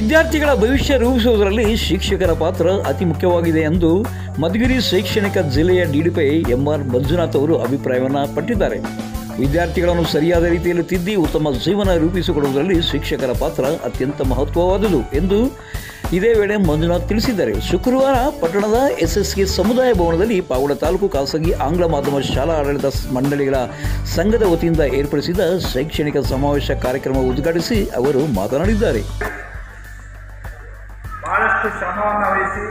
ವಿದ್ಯಾರ್ಥಿಗಳ ಭವಿಷ್ಯ ರೂಪಿಸುವುದರಲ್ಲಿ ಶಿಕ್ಷಕರ ಪಾತ್ರ ಅತಿ ಮುಖ್ಯವಾಗಿದೆ ಎಂದು ಮಧುಗಿರಿ ಶೈಕ್ಷಣಿಕ ಜಿಲ್ಲೆಯ ಡಿಡಿಪಿ ಎಂಆರ್ ಮಂಜುನಾಥ್ ಅವರು ಅಭಿಪ್ರಾಯವನ್ನು ಪಟ್ಟಿದ್ದಾರೆ ವಿದ್ಯಾರ್ಥಿಗಳನ್ನು ಸರಿಯಾದ ರೀತಿಯಲ್ಲಿ ತಿದ್ದಿ ಉತ್ತಮ ಜೀವನ ರೂಪಿಸಿಕೊಡುವುದರಲ್ಲಿ ಶಿಕ್ಷಕರ ಪಾತ್ರ ಅತ್ಯಂತ ಮಹತ್ವವಾದುದು ಎಂದು ಇದೇ ವೇಳೆ ಮಂಜುನಾಥ್ ತಿಳಿಸಿದ್ದಾರೆ ಶುಕ್ರವಾರ ಪಟ್ಟಣದ ಎಸ್ಎಸ್ಕೆ ಸಮುದಾಯ ಭವನದಲ್ಲಿ ಪಾವಡ ತಾಲೂಕು ಖಾಸಗಿ ಆಂಗ್ಲ ಮಾಧ್ಯಮ ಶಾಲಾ ಆಡಳಿತ ಮಂಡಳಿಗಳ ಸಂಘದ ವತಿಯಿಂದ ಏರ್ಪಡಿಸಿದ ಶೈಕ್ಷಣಿಕ ಸಮಾವೇಶ ಕಾರ್ಯಕ್ರಮ ಉದ್ಘಾಟಿಸಿ ಅವರು ಮಾತನಾಡಿದ್ದಾರೆ ಬಹಳಷ್ಟು ಶ್ರಮವನ್ನು ವಹಿಸಿ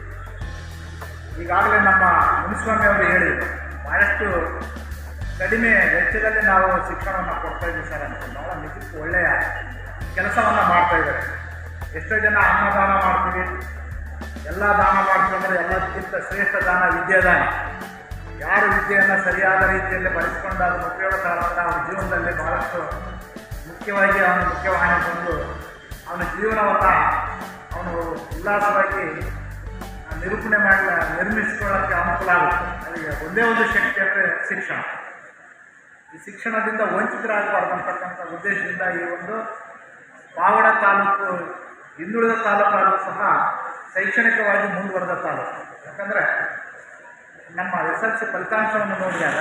ಈಗಾಗಲೇ ನಮ್ಮ ಮುನಿಸ್ವಾಮಿ ಅವರು ಹೇಳಿದರು ಬಹಳಷ್ಟು ಕಡಿಮೆ ವೆಚ್ಚದಲ್ಲಿ ನಾವು ಶಿಕ್ಷಣವನ್ನು ಕೊಡ್ತಾ ಇದ್ದೀವಿ ಸರ್ ಅಂತ ಭಾಳ ನಿಜಕ್ಕೂ ಒಳ್ಳೆಯ ಕೆಲಸವನ್ನು ಮಾಡ್ತಾ ಇದ್ದಾರೆ ಎಷ್ಟೋ ಜನ ಅನ್ನದಾನ ಮಾಡ್ತೀವಿ ಎಲ್ಲ ದಾನ ಮಾಡ್ಕೊಂಡ್ರೆ ಎಲ್ಲದಕ್ಕಿಂತ ಶ್ರೇಷ್ಠ ದಾನ ವಿದ್ಯಾದಾನ ಯಾರು ವಿದ್ಯೆಯನ್ನು ಸರಿಯಾದ ರೀತಿಯಲ್ಲಿ ಬಳಸಿಕೊಂಡು ಅದು ಉಪಯೋಗಕರವಾದ ಅವನ ಜೀವನದಲ್ಲಿ ಬಹಳಷ್ಟು ಮುಖ್ಯವಾಗಿ ಅವನು ಮುಖ್ಯವಾಹಿನಿ ಬಂದು ಅವನ ಜೀವನವನ್ನು ಅವನು ಉಲ್ಲಾಸವಾಗಿ ಆ, ನಿರೂಪಣೆ ಮಾಡಿ ನಿರ್ಮಿಸಿಕೊಳ್ಳೋಕ್ಕೆ ಅನುಕೂಲ ಆಗುತ್ತೆ ಅದಕ್ಕೆ ಒಂದೇ ಒಂದು ಶಕ್ತಿ ಅಂದರೆ ಶಿಕ್ಷಣ ಈ ಶಿಕ್ಷಣದಿಂದ ವಂಚಿತರಾಗಬಾರ್ದು ಅಂತಕ್ಕಂಥ ಉದ್ದೇಶದಿಂದ ಈ ಒಂದು ಪಾವಡ ತಾಲೂಕು ಹಿಂದುಳಿದ ತಾಲೂಕಾದರೂ ಸಹ ಶೈಕ್ಷಣಿಕವಾಗಿ ಮುಂದುವರೆದ ತಾಲೂಕು ಯಾಕಂದರೆ ನಮ್ಮ ಎಸ್ ಎಲ್ ಸಿ ಫಲಿತಾಂಶವನ್ನು ನೋಡಿದಾಗ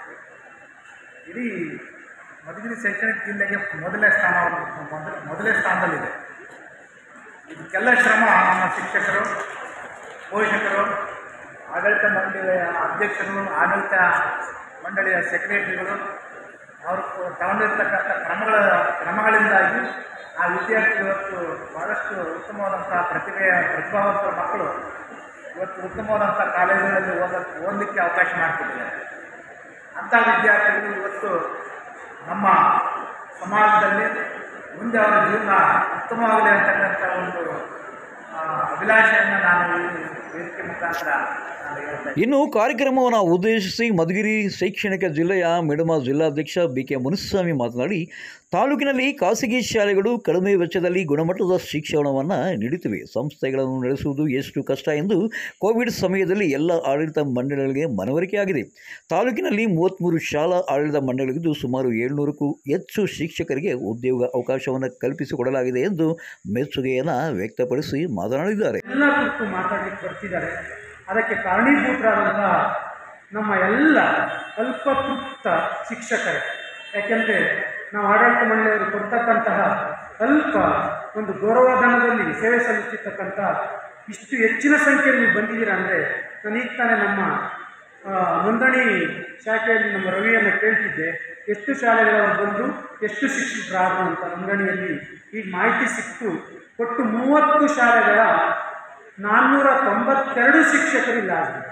ಇಡೀ ಮಧುಗಿರಿ ಶೈಕ್ಷಣಿಕ ಜಿಲ್ಲೆಗೆ ಮೊದಲನೇ ಸ್ಥಾನವನ್ನು ಮೊದಲ ಮೊದಲನೇ ಸ್ಥಾನದಲ್ಲಿದೆ ಇದಕ್ಕೆಲ್ಲ ಶ್ರಮ ನಮ್ಮ ಶಿಕ್ಷಕರು ಪೋಷಕರು ಆಡಳಿತ ಮಂಡಳಿಯ ಅಧ್ಯಕ್ಷರು ಆಡಳಿತ ಮಂಡಳಿಯ ಸೆಕ್ರೆಟರಿಗಳು ಅವರು ತಗೊಂಡಿರ್ತಕ್ಕಂಥ ಕ್ರಮಗಳ ಕ್ರಮಗಳಿಂದಾಗಿ ಆ ವಿದ್ಯಾರ್ಥಿಗಳು ಇವತ್ತು ಭಾಳಷ್ಟು ಉತ್ತಮವಾದಂಥ ಪ್ರತಿಭೆಯ ಪ್ರತಿಭಾವಂತರ ಮಕ್ಕಳು ಇವತ್ತು ಉತ್ತಮವಾದಂಥ ಕಾಲೇಜುಗಳಲ್ಲಿ ಓದ ಓದಲಿಕ್ಕೆ ಅವಕಾಶ ಮಾಡ್ತಿದ್ದಾರೆ ಅಂಥ ವಿದ್ಯಾರ್ಥಿಗಳು ಇವತ್ತು ನಮ್ಮ ಸಮಾಜದಲ್ಲಿ ಮುಂದೆ ಅವರ ಜೀವನ ಉತ್ತಮವಾಗಲಿ ಅಂತಕ್ಕಂಥ ಒಂದು ಆ, ಅಭಿಲಾಷೆಯನ್ನು ನಾನು ಈ ವೇದಿಕೆ ಮುಖಾಂತರ ನಾನು ಹೇಳ್ತಾ ಇದ್ದೀನಿ. ಇನ್ನು ಕಾರ್ಯಕ್ರಮವನ್ನು ಉದ್ದೇಶಿಸಿ ಮಧುಗಿರಿ ಶೈಕ್ಷಣಿಕ ಜಿಲ್ಲೆಯ ಮಿಡಮ ಜಿಲ್ಲಾಧ್ಯಕ್ಷ ಬಿ ಕೆ ಮುನಿಸ್ವಾಮಿ ಮಾತನಾಡಿ ತಾಲೂಕಿನಲ್ಲಿ ಖಾಸಗಿ ಶಾಲೆಗಳು ಕಡಿಮೆ ವೆಚ್ಚದಲ್ಲಿ ಗುಣಮಟ್ಟದ ಶಿಕ್ಷಣವನ್ನು ನೀಡುತ್ತಿವೆ ಸಂಸ್ಥೆಗಳನ್ನು ನಡೆಸುವುದು ಎಷ್ಟು ಕಷ್ಟ ಎಂದು ಕೋವಿಡ್ ಸಮಯದಲ್ಲಿ ಎಲ್ಲ ಆಡಳಿತ ಮಂಡಳಿಗಳಿಗೆ ಮನವರಿಕೆಯಾಗಿದೆ ತಾಲೂಕಿನಲ್ಲಿ ಮೂವತ್ತ್ಮೂರು ಶಾಲಾ ಆಡಳಿತ ಮಂಡಳಿಗಿದ್ದು ಸುಮಾರು ಏಳ್ನೂರಕ್ಕೂ ಹೆಚ್ಚು ಶಿಕ್ಷಕರಿಗೆ ಉದ್ಯೋಗ ಅವಕಾಶವನ್ನು ಕಲ್ಪಿಸಿಕೊಡಲಾಗಿದೆ ಎಂದು ಮೆಚ್ಚುಗೆಯನ್ನು ವ್ಯಕ್ತಪಡಿಸಿ ಮಾತನಾಡಿದ್ದಾರೆ ಎಲ್ಲ ಕುರಿತು ಮಾತಾಡಲಿಕ್ಕೆ ಬರ್ತಿದ್ದಾರೆ ಅದಕ್ಕೆ ಕಾರಣೀಭೂತರಾದಂಥ ನಮ್ಮ ಎಲ್ಲ ಅಲ್ಪತೃಪ್ತ ಶಿಕ್ಷಕರೇ ಯಾಕೆಂದರೆ ನಾವು ಆಡಳಿತ ಮಂಡಳಿಯವರು ಕೊಡ್ತಕ್ಕಂತಹ ಅಲ್ಪ ಒಂದು ಗೌರವಧನದಲ್ಲಿ ಸೇವೆ ಸಲ್ಲಿಸ್ತಿರ್ತಕ್ಕಂಥ ಇಷ್ಟು ಹೆಚ್ಚಿನ ಸಂಖ್ಯೆಯಲ್ಲಿ ನೀವು ಬಂದಿದ್ದೀರಾ ಅಂದರೆ ನಾನು ಈಗ ತಾನೇ ನಮ್ಮ ಆ, ನೋಂದಣಿ ಶಾಖೆಯಲ್ಲಿ ನಮ್ಮ ರವಿಯನ್ನು ಕೇಳ್ತಿದ್ದೆ ಎಷ್ಟು ಶಾಲೆಗಳವರು ಬಂದು ಎಷ್ಟು ಶಿಕ್ಷಕರಾದರು ಅಂತ ನೋಂದಣಿಯಲ್ಲಿ ಈಗ ಮಾಹಿತಿ ಸಿಕ್ತು ಒಟ್ಟು ಮೂವತ್ತು ಶಾಲೆಗಳ ನಾನ್ನೂರ ತೊಂಬತ್ತೆರಡು ಶಿಕ್ಷಕರು ಇಲ್ಲ ಆಗಿದ್ದಾರೆ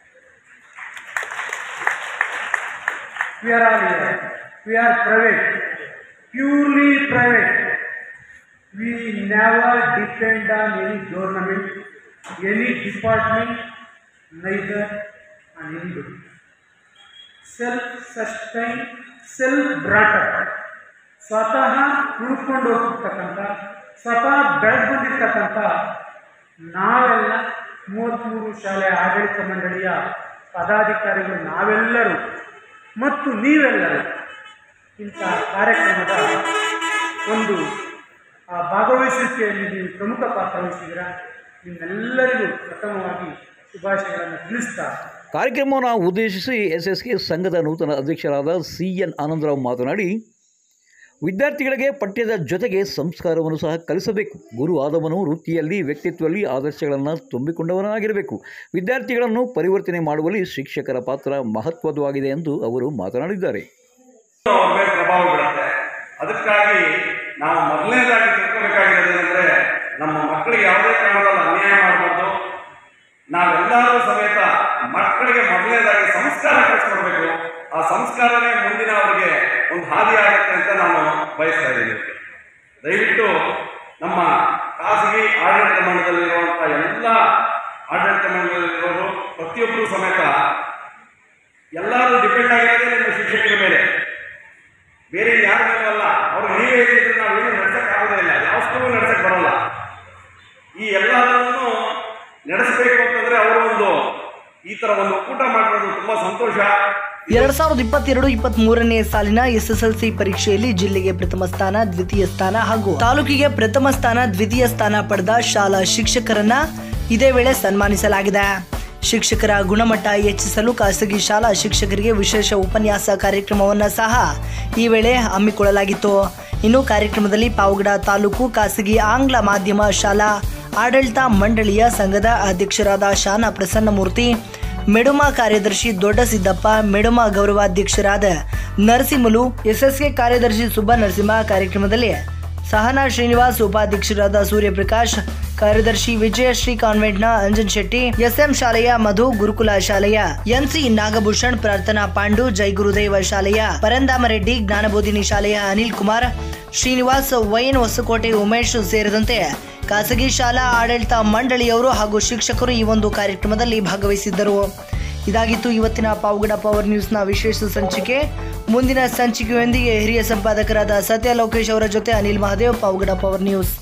we are all we are private purely private we never depend on any government any department neither on any self sustain self ಬ್ರಾಟರ್ ಸ್ವತಃ ಉಳ್ಕೊಂಡು ಹೋಗ್ತಿರ್ತಕ್ಕಂಥ ಸ್ವತಃ ಬೆಳೆದು ಬಂದಿರ್ತಕ್ಕಂಥ ನಾವೆಲ್ಲ ಮೂವತ್ತ್ಮೂರು ಶಾಲೆಯ ಆಡಳಿತ ಮಂಡಳಿಯ ಪದಾಧಿಕಾರಿಗಳು ನಾವೆಲ್ಲರೂ ಮತ್ತು ನೀವೆಲ್ಲರೂ ಇಂಥ ಕಾರ್ಯಕ್ರಮದ ಒಂದು ಆ, ಭಾಗವಹಿಸುವಿಕೆಯಲ್ಲಿ ನೀವು ಪ್ರಮುಖ ಪಾತ್ರ ವಹಿಸಿದ್ದೀರಾ ನಿಮ್ಮೆಲ್ಲರಿಗೂ ಪ್ರಥಮವಾಗಿ ಶುಭಾಶಯಗಳನ್ನು ತಿಳಿಸ್ತಾ ಕಾರ್ಯಕ್ರಮವನ್ನು ಉದ್ದೇಶಿಸಿ ಎಸ್ಎಸ್ಕೆ ಸಂಘದ ನೂತನ ಅಧ್ಯಕ್ಷರಾದ ಸಿ ಎನ್ ಆನಂದರಾವ್ ಮಾತನಾಡಿ ವಿದ್ಯಾರ್ಥಿಗಳಿಗೆ ಪಠ್ಯದ ಜೊತೆಗೆ ಸಂಸ್ಕಾರವನ್ನು ಸಹ ಕಲಿಸಬೇಕು ಗುರು ಆದವನು ವೃತ್ತಿಯಲ್ಲಿ ವ್ಯಕ್ತಿತ್ವದಲ್ಲಿ ಆದರ್ಶಗಳನ್ನು ತುಂಬಿಕೊಂಡವನಾಗಿರಬೇಕು ವಿದ್ಯಾರ್ಥಿಗಳನ್ನು ಪರಿವರ್ತನೆ ಮಾಡುವಲ್ಲಿ ಶಿಕ್ಷಕರ ಪಾತ್ರ ಮಹತ್ವದವಾಗಿದೆ ಎಂದು ಅವರು ಮಾತನಾಡಿದ್ದಾರೆ ಅವ್ರ ಮೇಲೆ ಪ್ರಭಾವ ಬೀಳುತ್ತೆ ಅದಕ್ಕಾಗಿ ನಾವು ಮೊದಲನೇದಾಗಿ ತಿಳ್ಕೋಬೇಕಾಗಿರೋದೇನೆಂದರೆ ನಮ್ಮ ಮಕ್ಕಳಿಗೆ ಯಾವುದೇ ಕಾರಣದಲ್ಲಿ ಅನ್ಯಾಯ ಮಾಡಬಾರ್ದು ನಾವೆಲ್ಲರೂ ಸಮೇತ ಮಕ್ಕಳಿಗೆ ಮೊದಲನೇದಾಗಿ ಸಂಸ್ಕಾರ ಕಲಿಸ್ಕೊಡ್ಬೇಕು ಆ ಸಂಸ್ಕಾರನೇ ಮುಂದಿನ ಅವರಿಗೆ ಒಂದು ಹಾದಿ ಆಗುತ್ತೆ ಅಂತ ನಾನು ಬಯಸ್ತಾ ಇದ್ದೀನಿ ದಯವಿಟ್ಟು ನಮ್ಮ ಖಾಸಗಿ ಆಡಳಿತ ಮಂಡಲದಲ್ಲಿರುವಂಥ ಎಲ್ಲ ಆಡಳಿತ ಮಂಡಲದಲ್ಲಿರೋರು ಪ್ರತಿಯೊಬ್ಬರು ಸಮೇತ ಎಲ್ಲರೂ ಡಿಪೆಂಡ್ ಆಗಿರೋದೇ ನಿಮ್ಮ ಶಿಕ್ಷಕರ ಮೇಲೆ ಬೇರೆ ಯಾರ ಮೇಲೂ ಅಲ್ಲ ಅವ್ರು ನೀವೇ ಹೇಳಿದ್ರೆ ನಾವೇನು ನಡ್ಸಕ್ ಆಗೋದೇ ಇಲ್ಲ ಯಾವ ಸ್ಕೂಲು ನಡ್ಸಕ್ ಬರಲ್ಲ ಈ ಎಲ್ಲದನ್ನು ನಡೆಸಬೇಕು ಅಂತಂದ್ರೆ ಅವರು ಒಂದು ಈ ತರ ಒಂದು ಒಕ್ಕೂಟ ಮಾಡಿರೋದು ತುಂಬಾ ಸಂತೋಷ ಎರಡ್ ಸಾವಿರದ ಇಪ್ಪತ್ತೆರಡು ಇಪ್ಪತ್ತ್ ಮೂರನೇ ಸಾಲಿನ ಎಸ್ಎಸ್ಎಲ್ಸಿ ಪರೀಕ್ಷೆಯಲ್ಲಿ ಜಿಲ್ಲೆಗೆ ಪ್ರಥಮ ಸ್ಥಾನ ದ್ವಿತೀಯ ಸ್ಥಾನ ಹಾಗೂ ತಾಲೂಕಿಗೆ ಪ್ರಥಮ ಸ್ಥಾನ ದ್ವಿತೀಯ ಸ್ಥಾನ ಪಡೆದ ಶಾಲಾ ಶಿಕ್ಷಕರನ್ನ ಇದೇ ವೇಳೆ ಸನ್ಮಾನಿಸಲಾಗಿದೆ ಶಿಕ್ಷಕರ ಗುಣಮಟ್ಟ ಹೆಚ್ಚಿಸಲು ಖಾಸಗಿ ಶಾಲಾ ಶಿಕ್ಷಕರಿಗೆ ವಿಶೇಷ ಉಪನ್ಯಾಸ ಕಾರ್ಯಕ್ರಮವನ್ನು ಸಹ ಈ ವೇಳೆ ಹಮ್ಮಿಕೊಳ್ಳಲಾಗಿತ್ತು ಇನ್ನು ಕಾರ್ಯಕ್ರಮದಲ್ಲಿ ಪಾವಗಡ ತಾಲೂಕು ಖಾಸಗಿ ಆಂಗ್ಲ ಮಾಧ್ಯಮ ಶಾಲಾ ಆಡಳಿತ ಮಂಡಳಿಯ ಸಂಘದ ಅಧ್ಯಕ್ಷರಾದ ಶಾನಾ ಪ್ರಸನ್ನಮೂರ್ತಿ ಮೆಡುಮ ಕಾರ್ಯದರ್ಶಿ ದೊಡ್ಡ ಸಿದ್ದಪ್ಪ ಮೆಡುಮ ಗೌರವಾಧ್ಯಕ್ಷರಾದ ನರಸಿಂಹಲು ಎಸ್ಎಸ್ಕೆ ಕಾರ್ಯದರ್ಶಿ ಸುಬ್ಬ ನರಸಿಂಹ ಕಾರ್ಯಕ್ರಮದಲ್ಲಿ ಸಹನಾ ಶ್ರೀನಿವಾಸ್ ಉಪಾಧ್ಯಕ್ಷರಾದ ಸೂರ್ಯಪ್ರಕಾಶ್ ಕಾರ್ಯದರ್ಶಿ ವಿಜಯಶ್ರೀ ಕಾನ್ವೆಂಟ್ನ ಅಂಜನ್ ಶೆಟ್ಟಿ ಎಸ್ಎಂ ಶಾಲೆಯ ಮಧು ಗುರುಕುಲ ಶಾಲೆಯ ಎನ್ಸಿ ನಾಗಭೂಷಣ್ ಪ್ರಾರ್ಥನಾ ಪಾಂಡು ಜೈ ಗುರುದೇವ ಶಾಲೆಯ ಪರಂದಾಮರೆಡ್ಡಿ ಜ್ಞಾನಬೋಧಿನಿ ಶಾಲೆಯ ಅನಿಲ್ ಕುಮಾರ್ ಶ್ರೀನಿವಾಸ್ ವೈನ್ ಹೊಸಕೋಟೆ ಉಮೇಶ್ ಸೇರಿದಂತೆ ಖಾಸಗಿ ಶಾಲಾ ಆಡಳಿತ ಮಂಡಳಿಯವರು ಹಾಗೂ ಶಿಕ್ಷಕರು ಈ ಒಂದು ಕಾರ್ಯಕ್ರಮದಲ್ಲಿ ಭಾಗವಹಿಸಿದ್ದರು ಇದಾಗಿತ್ತು ಇವತ್ತಿನ ಪಾವಗಡ ಪವರ್ ನ್ಯೂಸ್ನ ವಿಶೇಷ ಸಂಚಿಕೆ ಮುಂದಿನ ಸಂಚಿಕೆಯೊಂದಿಗೆ ಹಿರಿಯ ಸಂಪಾದಕರಾದ ಸತ್ಯ ಲೋಕೇಶ್ ಅವರ ಜೊತೆ ಅನಿಲ್ ಮಹಾದೇವ್ ಪಾವಗಡ ಪವರ್ ನ್ಯೂಸ್